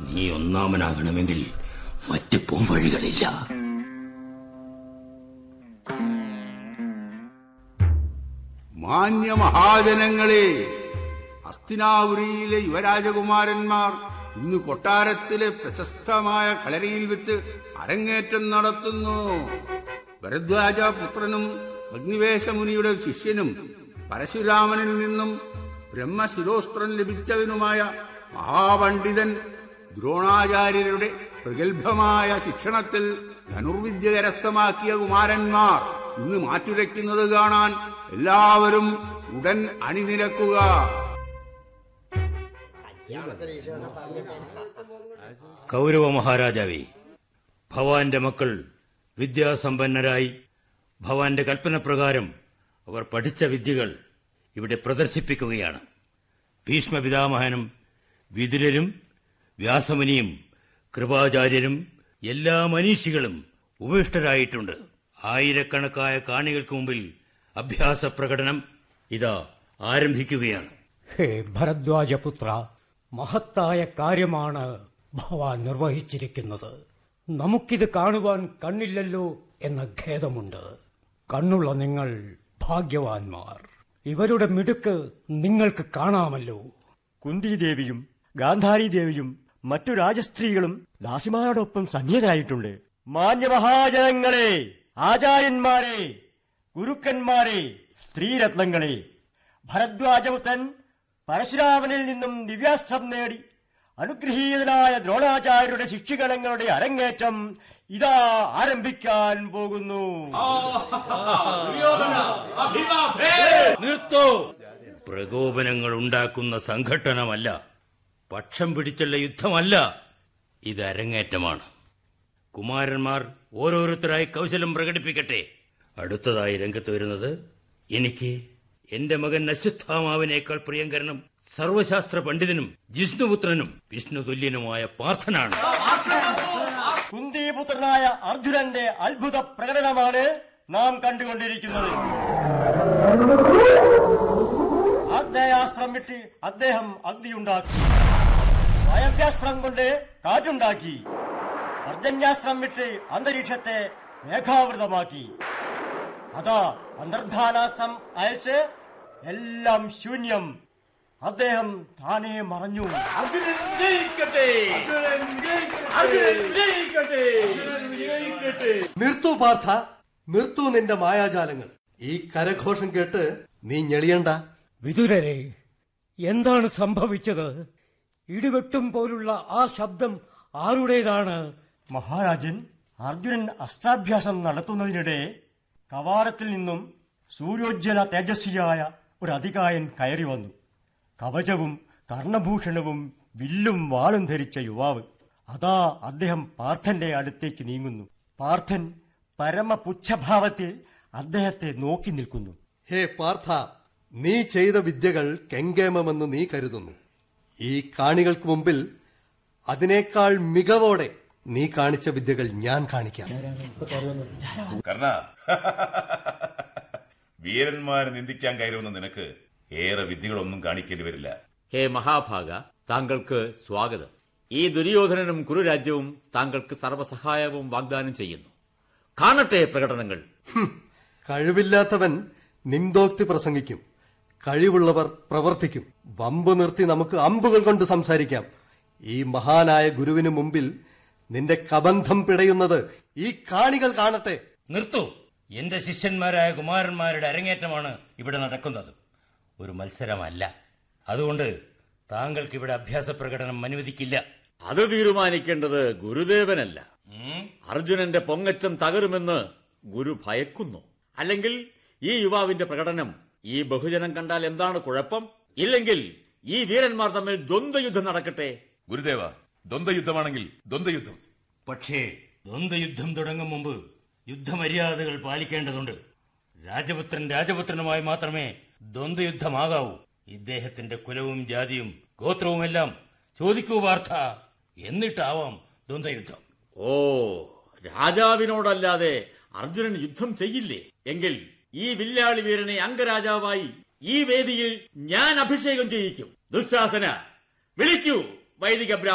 നീ ഒന്നാമനാകണമെങ്കിൽ മറ്റ് പോംവഴികളില്ല മാന്യ മഹാജനങ്ങളെ ഹസ്തിനാപുരിയിലെ യുവരാജകുമാരന്മാർ ഇന്ന് കൊട്ടാരത്തിലെ പ്രശസ്തമായ കളരിയിൽ വെച്ച് അരങ്ങേറ്റം നടത്തുന്നു ഭരദ്വാജ പുത്രനും അഗ്നിവേശമുനിയുടെ ശിഷ്യനും പരശുരാമനിൽ നിന്നും ബ്രഹ്മശിരോസ്ത്രം ലഭിച്ചവനുമായ മഹാപണ്ഡിതൻ ദ്രോണാചാര്യരുടെ പ്രഗത്ഭമായ ശിക്ഷണത്തിൽ ധനുർവിദ്യ കരസ്ഥമാക്കിയ കുമാരന്മാർ ഇന്ന് മാറ്റുരയ്ക്കുന്നത് കാണാൻ എല്ലാവരും ഉടൻ അണിനിരക്കുക കൗരവ മഹാരാജാവേ ഭവാന്റെ മക്കൾ വിദ്യാസമ്പന്നരായി ഭവാന്റെ കൽപ്പനപ്രകാരം അവർ പഠിച്ച വിദ്യകൾ ഇവിടെ പ്രദർശിപ്പിക്കുകയാണ് ഭീഷ്മപിതാമഹനും വിതുരരും വ്യാസമുനിയും കൃപാചാര്യരും എല്ലാ മനീഷികളും ഉപവിഷ്ടരായിട്ടുണ്ട് ആയിരക്കണക്കായ കാണികൾക്ക് മുമ്പിൽ അഭ്യാസ പ്രകടനം ഇതാ ആരംഭിക്കുകയാണ് ഹേ ഭരദ്വാജപുത്ര മഹത്തായ കാര്യമാണ് ഭവാൻ നിർവഹിച്ചിരിക്കുന്നത് നമുക്കിത് കാണുവാൻ കണ്ണില്ലല്ലോ എന്ന ഖേദമുണ്ട് കണ്ണുള്ള നിങ്ങൾ ഭാഗ്യവാന്മാർ ഇവരുടെ മിടുക്ക് നിങ്ങൾക്ക് കാണാമല്ലോ കുന്തിദേവിയും ഗാന്ധാരിദേവിയും മറ്റു രാജസ്ത്രീകളും ദാസിമാരോടൊപ്പം സന്നിഹിതരായിട്ടുണ്ട് മാന്യമഹാജനങ്ങളെ ആചാര്യന്മാരെ ഗുരുക്കന്മാരെ സ്ത്രീരത്നങ്ങളെ ഭരദ്വാജപുത്രൻ പരശുരാമനിൽ നിന്നും ദിവ്യാസ്ത്രം നേടി അനുഗ്രഹീതനായ ദ്രോണാചാര്യരുടെ ശിക്ഷിഗണങ്ങളുടെ അരങ്ങേറ്റം ഇതാ ആരംഭിക്കാൻ പോകുന്നു നിർത്തോ പ്രകോപനങ്ങൾ ഉണ്ടാക്കുന്ന സംഘട്ടനമല്ല പക്ഷം പിടിച്ചുള്ള യുദ്ധമല്ല ഇത് അരങ്ങേറ്റമാണ് കുമാരന്മാർ ഓരോരുത്തരായി കൗശലം പ്രകടിപ്പിക്കട്ടെ അടുത്തതായി രംഗത്ത് വരുന്നത് എനിക്ക് എന്റെ മകൻ അശ്വത്ഥാമാവിനേക്കാൾ പ്രിയങ്കരനും സർവശാസ്ത്ര പണ്ഡിതനും ജിഷ്ണുപുത്രനും വിഷ്ണു തുല്യനുമായ പാർത്ഥനാണ് കുന്തിപുത്രനായ അർജുനന്റെ അത്ഭുത പ്രകടനമാണ് നാം കണ്ടുകൊണ്ടിരിക്കുന്നത് ആഗ്നേയാസ്ത്രം വിട്ട് അദ്ദേഹം അഗ്നിയുണ്ടാക്കി വയവ്യാസ്ത്രം കൊണ്ട് കാറ്റുണ്ടാക്കി പർജന്യാസ്ത്രം വിട്ട് അന്തരീക്ഷത്തെ മേഘാവൃതമാക്കി അതാ അന്തർധാനാസ്ത്രം അയച്ച് എല്ലാം ശൂന്യം അദ്ദേഹം താനേ മറഞ്ഞു നിർത്തു പാർത്ഥ നിർത്തു നിന്റെ മായാജാലങ്ങൾ ഈ കരഘോഷം കേട്ട് നീ ഞെളിയണ്ട വിതുരരെ എന്താണ് സംഭവിച്ചത് ഇടിവെട്ടും പോലുള്ള ആ ശബ്ദം ആരുടേതാണ് മഹാരാജൻ അർജുനൻ അസ്ത്രാഭ്യാസം നടത്തുന്നതിനിടെ കവാടത്തിൽ നിന്നും സൂര്യോജ്വല തേജസ്വിയായ ഒരു അധികായൻ കയറി വന്നു കവചവും കർണഭൂഷണവും വില്ലും വാളും ധരിച്ച യുവാവ് അതാ അദ്ദേഹം പാർത്ഥന്റെ അടുത്തേക്ക് നീങ്ങുന്നു പാർത്ഥൻ പരമപുച്ഛഭാവത്തിൽ അദ്ദേഹത്തെ നോക്കി നിൽക്കുന്നു ഹേ പാർത്ഥ നീ ചെയ്ത വിദ്യകൾ കെങ്കേമമെന്ന് നീ കരുതുന്നു ഈ കാണികൾക്ക് മുമ്പിൽ അതിനേക്കാൾ മികവോടെ നീ കാണിച്ച വിദ്യകൾ ഞാൻ കാണിക്കാം കർണ വീരന്മാരെ നിന്ദിക്കാൻ കയറുമെന്ന് നിനക്ക് ഏറെ വിദ്യകളൊന്നും കാണിക്കേണ്ടി വരില്ല ഹേ മഹാഭാഗ താങ്കൾക്ക് സ്വാഗതം ഈ ദുര്യോധനനും കുരുരാജ്യവും താങ്കൾക്ക് സർവസഹായവും വാഗ്ദാനം ചെയ്യുന്നു കാണട്ടെ പ്രകടനങ്ങൾ ഹും, കഴിവില്ലാത്തവൻ നിന്തോക്തി പ്രസംഗിക്കും കഴിവുള്ളവർ പ്രവർത്തിക്കും വമ്പ് നിർത്തി നമുക്ക് അമ്പുകൾ കൊണ്ട് സംസാരിക്കാം ഈ മഹാനായ ഗുരുവിന് മുമ്പിൽ നിന്റെ കബന്ധം പിടയുന്നത് ഈ കാണികൾ കാണട്ടെ നിർത്തൂ എന്റെ ശിഷ്യന്മാരായ കുമാരന്മാരുടെ അരങ്ങേറ്റമാണ് ഇവിടെ നടക്കുന്നത് ഒരു മത്സരമല്ല അതുകൊണ്ട് താങ്കൾക്ക് ഇവിടെ അഭ്യാസ പ്രകടനം അനുവദിക്കില്ല അത് തീരുമാനിക്കേണ്ടത് ഗുരുദേവനല്ല ഉം? അർജുനന്റെ പൊങ്ങച്ചം തകരുമെന്ന് ഗുരു ഭയക്കുന്നു അല്ലെങ്കിൽ ഈ യുവാവിന്റെ പ്രകടനം ഈ ബഹുജനം കണ്ടാൽ എന്താണ് കുഴപ്പം ഇല്ലെങ്കിൽ ഈ വീരന്മാർ തമ്മിൽ ദ്വന്ദ്വയുദ്ധം നടക്കട്ടെ ഗുരുദേവ ദ്വന്ദ്വയുദ്ധമാണെങ്കിൽ ദ്വന്ദ്വയുദ്ധം പക്ഷേ ദ്വന്ദ്വയുദ്ധം തുടങ്ങും മുമ്പ് യുദ്ധമര്യാദകൾ പാലിക്കേണ്ടതുണ്ട് രാജപുത്രൻ രാജപുത്രനുമായി മാത്രമേ ദ്വന്ദ്വയുദ്ധമാകാവൂ ഇദ്ദേഹത്തിന്റെ കുലവും ജാതിയും ഗോത്രവുമെല്ലാം ചോദിക്കൂ വാർത്ത എന്നിട്ടാവാം ദ്വന്ദ്വയുദ്ധം ഓ രാജാവിനോടല്ലാതെ അർജുനൻ യുദ്ധം ചെയ്യില്ലേ എങ്കിൽ ഈ വില്ലാളി വീരനെ അംഗരാജാവായി ഈ വേദിയിൽ ഞാൻ അഭിഷേകം ചെയ്യിക്കും ദുശാസന വിളിക്കൂ വൈദിക ബ്രാഹ്മണ